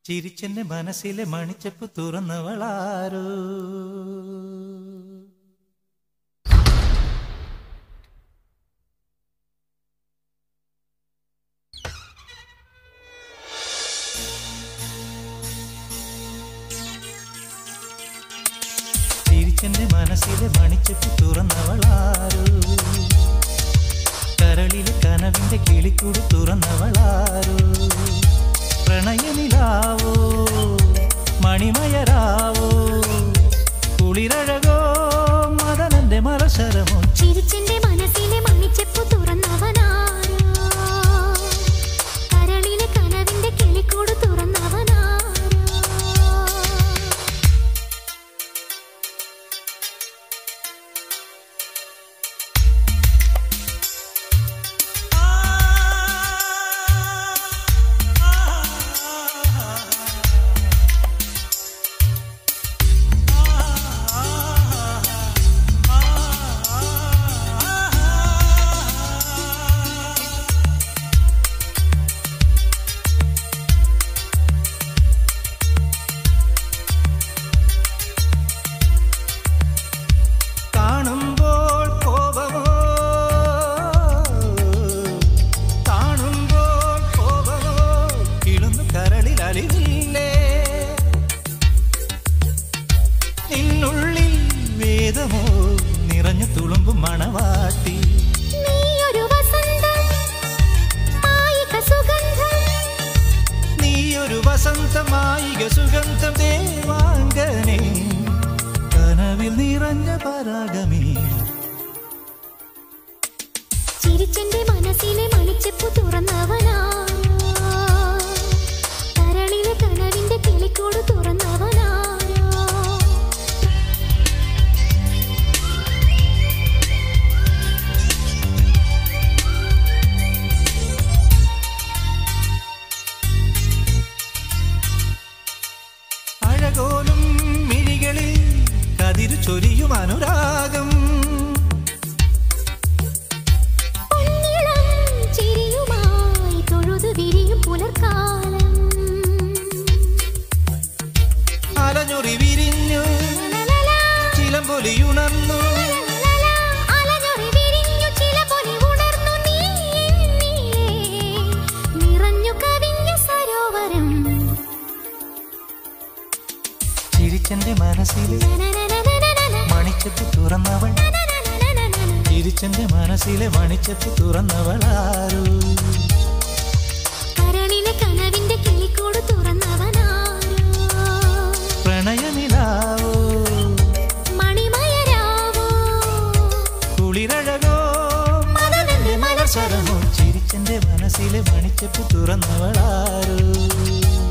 ചിരിച്ചെന്റെ മനസ്സിലെ മണിച്ചപ്പ് തുറന്നവളാരോ ചിരിച്ചെന്റെ മനസ്സിലെ മണിച്ചപ്പ് തുറന്നവളാരോ കരളിലെ കനവിന്റെ കിളിക്കൂട് തുറന്നവളാരോ പ്രണയനിലാവോ മണിമയരാവോ കുളിരഴകോ മദനന്റെ മലശരമോ ചിരിച്ചെന്റെ മനസ്സിലെ മണിച്ചെപ്പു തുറന്നവനാരോ കരളിലെ കനവിന്റെ കിളിക്കൂട് തുറന്നവനാരോ കാണുമ്പോൾ കോപമോ കാണുമ്പോൾ കോപമോ കിളുന്നു കരളിൽ അലിവില്ലേ നിന്നുള്ളിൽ വേദമോ നിറഞ്ഞു തുളുമ്പും മണവാട്ടി നീയൊരു വസന്തം മായിക സുഗന്ധം നീയൊരു വസന്തമായിക സുഗന്ധം ദേവാംഗനെ കനവിൽ നിറഞ്ഞ പരാഗമേ ചിരിച്ചെന്റെ മനസ്സിലെ മണിച്ചെപ്പു തുറന്നവനാരോ കരളിലെ കനവിന്റെ കിളിക്കൂട് തുറന്നവനാരോ അഴകോലും മിഴികളിൽ കതിരു ചൊരിയും അനുരാഗം പൊന്നിളം ചിരിയുമായി തൊഴുതു വിരിയും പുലർക്കാലം അലഞ്ഞൊറി വിരിഞ്ഞു ലലലാ, ചിലമ്പൊലിയുണർന്നു ലലലാ, അലഞ്ഞൊറി വിരിഞ്ഞു ചിലപൊലി ഉണർന്നു നീ എന്നിലേ. നിറഞ്ഞു കവിഞ്ഞ സരോവരം ചിരിച്ചെന്റെ മനസ്സിലെ നനനനനനനന, മണിച്ചപ്പ് തുറന്നവൾ നനനനനനന. ചിരിച്ചെന്റെ മനസ്സിലെ മണിച്ചപ്പ് തുറന്നവളാരോ കരളിലെ കനവിന്റെ കിളിക്കൂട് തുറന്നവനാരോ പ്രണയനിലാവോ മണിമയരാവോ കുളിരഴകോ മലനന്റെ മലസരമോ ചിരിച്ചെന്റെ മനസ്സിലെ മണിച്ചപ്പ് തുറന്നവളാരോ